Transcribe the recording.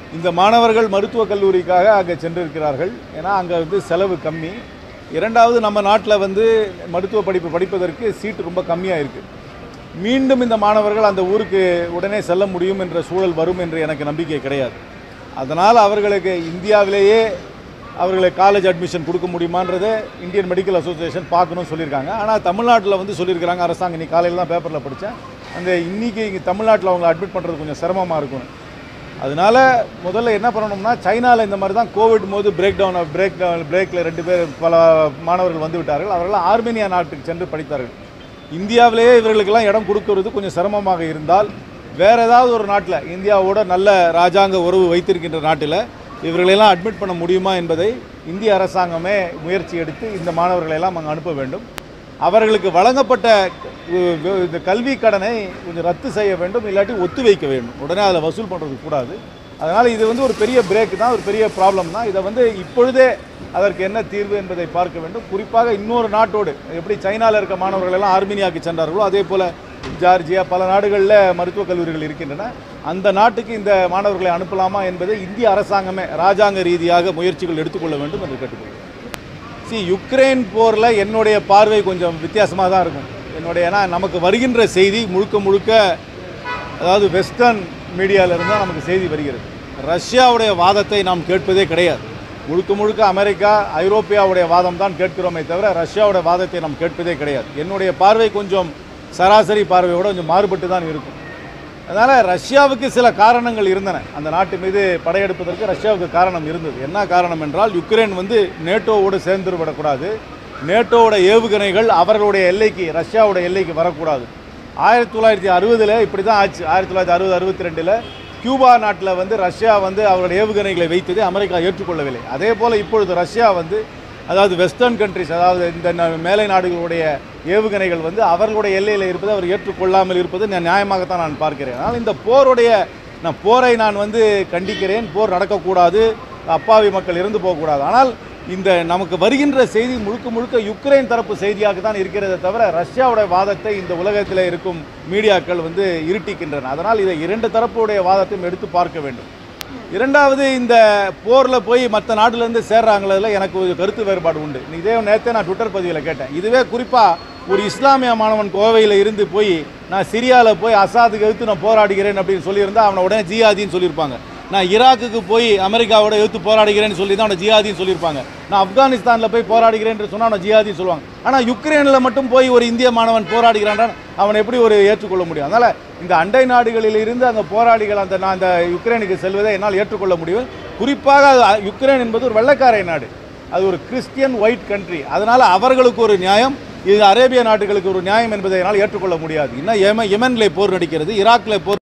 இந்த மாணவர்கள் மருத்துவக் கல்லூரிக்காக அங்கே சென்றிருக்கிறார்கள் ஏன்னா அங்கே வந்து செலவு கம்மி இரண்டாவது நம்ம நாட்டில் வந்து மருத்துவ படிப்பு படிப்பதற்கு சீட்டு ரொம்ப கம்மியாக இருக்குது மீண்டும் இந்த மாணவர்கள் அந்த ஊருக்கு உடனே செல்ல முடியும் என்ற சூழல் வரும் என்று எனக்கு நம்பிக்கை கிடையாது அதனால் அவர்களுக்கு இந்தியாவிலேயே அவர்களுக்கு காலேஜ் அட்மிஷன் கொடுக்க முடியுமான்றதை இந்தியன் மெடிக்கல் அசோசியேஷன் பார்க்கணும்னு சொல்லியிருக்காங்க ஆனால் தமிழ்நாட்டில் வந்து சொல்லியிருக்கிறாங்க அரசாங்கம் நீ காலையில் தான் பேப்பரில் படித்தேன் அந்த இன்னைக்கு இங்கே தமிழ்நாட்டில் அவங்களை அட்மிட் பண்ணுறது கொஞ்சம் சிரமமாக இருக்கும் அதனால முதல்ல என்ன பண்ணணும்னா சைனாவில் இந்த மாதிரி தான் கோவிட் போது பிரேக் டவுன் பிரேக் டவுன் பிரேக்கில் ரெண்டு பேர் பல மாணவர்கள் வந்து விட்டார்கள் அவர்கள் ஆர்மேனியா நாட்டுக்கு சென்று படித்தார்கள் இந்தியாவிலேயே இவர்களுக்கெல்லாம் இடம் கொடுக்கறது கொஞ்சம் சிரமமாக இருந்தால் வேற ஏதாவது ஒரு நாட்டில் இந்தியாவோட நல்ல ராஜாங்க உறவு வைத்திருக்கின்ற நாட்டில் இவர்களெல்லாம் அட்மிட் பண்ண முடியுமா என்பதை இந்திய அரசாங்கமே முயற்சி எடுத்து இந்த மாணவர்களை எல்லாம் அங்கே அனுப்ப வேண்டும் அவர்களுக்கு வழங்கப்பட்ட உ- வு- இந்த கல்வி கடனை கொஞ்சம் ரத்து செய்ய வேண்டும் இல்லாட்டி ஒத்து வைக்க வேண்டும் உடனே அதில் வசூல் பண்ணுறது கூடாது அதனால் இது வந்து ஒரு பெரிய பிரேக் தான் ஒரு பெரிய ப்ராப்ளம் தான் இதை வந்து இப்பொழுதே அதற்கு என்ன தீர்வு என்பதை பார்க்க வேண்டும் குறிப்பாக இன்னொரு நாட்டோடு எப்படி சைனாவில் இருக்க மாணவர்கள் எல்லாம் ஆர்மீனியாவுக்கு சென்றார்களோ அதே போல் ஜார்ஜியா பல நாடுகளில் மருத்துவக் கல்லூரிகள் இருக்கின்றன அந்த நாட்டுக்கு இந்த மாணவர்களை அனுப்பலாமா என்பதை இந்திய அரசாங்கமே ராஜாங்க ரீதியாக முயற்சிகள் எடுத்துக்கொள்ள வேண்டும் என்று கேட்டுக்கொள்கிறேன் சி யுக்ரைன் போரில் என்னுடைய பார்வை கொஞ்சம் வித்தியாசமாக தான் இருக்கும் என்னுடைய ஏன்னா நமக்கு வருகின்ற செய்தி முழுக்க முழுக்க அதாவது வெஸ்டர்ன் மீடியாவிலிருந்து தான் நமக்கு செய்தி வருகிறது ரஷ்யாவுடைய வாதத்தை நாம் கேட்பதே கிடையாது முழுக்க முழுக்க அமெரிக்கா ஐரோப்பியாவுடைய வாதம் தான் கேட்கிறோமே தவிர ரஷ்யாவுடைய வாதத்தை நாம் கேட்பதே கிடையாது என்னுடைய பார்வை கொஞ்சம் சராசரி பார்வையோட கொஞ்சம் மாறுபட்டு தான் இருக்கும் அதனால் ரஷ்யாவுக்கு சில காரணங்கள் இருந்தன அந்த நாட்டு மீது படையெடுப்பதற்கு ரஷ்யாவுக்கு காரணம் இருந்தது என்ன காரணம் என்றால் யுக்ரைன் வந்து நேட்டோவோடு சேர்ந்து விடக்கூடாது நேட்டோவோட ஏவுகணைகள் அவர்களுடைய எல்லைக்கு ரஷ்யாவோட எல்லைக்கு வரக்கூடாது ஆயிரத்தி தொள்ளாயிரத்தி அறுபதில் இப்படி தான் ஆச்சு ஆயிரத்தி தொள்ளாயிரத்தி அறுபது அறுபத்தி ரெண்டில் கியூபா நாட்டில் வந்து ரஷ்யா வந்து அவருடைய ஏவுகணைகளை வைத்ததை அமெரிக்கா ஏற்றுக்கொள்ளவில்லை அதே போல் இப்பொழுது ரஷ்யா வந்து அதாவது வெஸ்டர்ன் கண்ட்ரிஸ் அதாவது இந்த ந- மேலை நாடுகளுடைய ஏவுகணைகள் வந்து அவர்களுடைய எல்லையில் இருப்பதை அவர் ஏற்றுக்கொள்ளாமல் இருப்பது நான் நியாயமாகத்தான் நான் பார்க்கிறேன் ஆனால் இந்த போருடைய நான் போரை நான் வந்து கண்டிக்கிறேன் போர் நடக்கக்கூடாது அப்பாவி மக்கள் இறந்து போகக்கூடாது ஆனால் இந்த நமக்கு வருகின்ற செய்தி முழுக்க முழுக்க யுக்ரைன் தரப்பு செய்தியாக தான் இருக்கிறதே தவிர ரஷ்யாவுடைய வாதத்தை இந்த உலகத்தில் இருக்கும் மீடியாக்கள் வந்து இருட்டிக்கின்றன அதனால் இதை இரண்டு தரப்புடைய வாதத்தையும் எடுத்து பார்க்க வேண்டும் இரண்டாவது இந்த போரில் போய் மற்ற நாட்டிலேருந்து சேர்றாங்களதுல எனக்கு ஒரு கருத்து வேறுபாடு உண்டு இதே நேரத்தை நான் ட்விட்டர் பதிவில் கேட்டேன் இதுவே குறிப்பாக ஒரு இஸ்லாமிய மாணவன் கோவையில் இருந்து போய் நான் சிரியாவில் போய் அசாதுக்கு எதிர்த்து நான் போராடுகிறேன் அப்படின்னு சொல்லியிருந்தா அவனை உடனே ஜியாதின்னு சொல்லியிருப்பாங்க நான் ஈராக்குக்கு போய் அமெரிக்காவோட எதிர்த்து போராடுகிறேன்னு சொல்லி தான் அவனை ஜியாதின்னு சொல்லியிருப்பாங்க நான் ஆப்கானிஸ்தானில் போய் போராடுகிறேன்னு சொன்னால் அவனை ஜியாதின்னு சொல்லுவாங்க ஆனால் யுக்ரைனில் மட்டும் போய் ஒரு இந்திய மாணவன் போராடுகிறான்றான் அவன் எப்படி ஒரு ஏற்றுக்கொள்ள முடியும் அதனால் இந்த அண்டை நாடுகளில் இருந்து அந்த போராளிகள் அந்த நான் அந்த யுக்ரைனுக்கு செல்வதை என்னால் ஏற்றுக்கொள்ள முடியும் குறிப்பாக அது அ- யுக்ரைன் என்பது ஒரு வெள்ளைக்காரை நாடு அது ஒரு கிறிஸ்டியன் ஒயிட் கண்ட்ரி அதனால் அவர்களுக்கு ஒரு நியாயம் இது அரேபிய நாடுகளுக்கு ஒரு நியாயம் என்பதை என்னால் ஏற்றுக்கொள்ள முடியாது இன்னும் யெம யெமனில் போர் நடிக்கிறது ஈராக்கில் போர்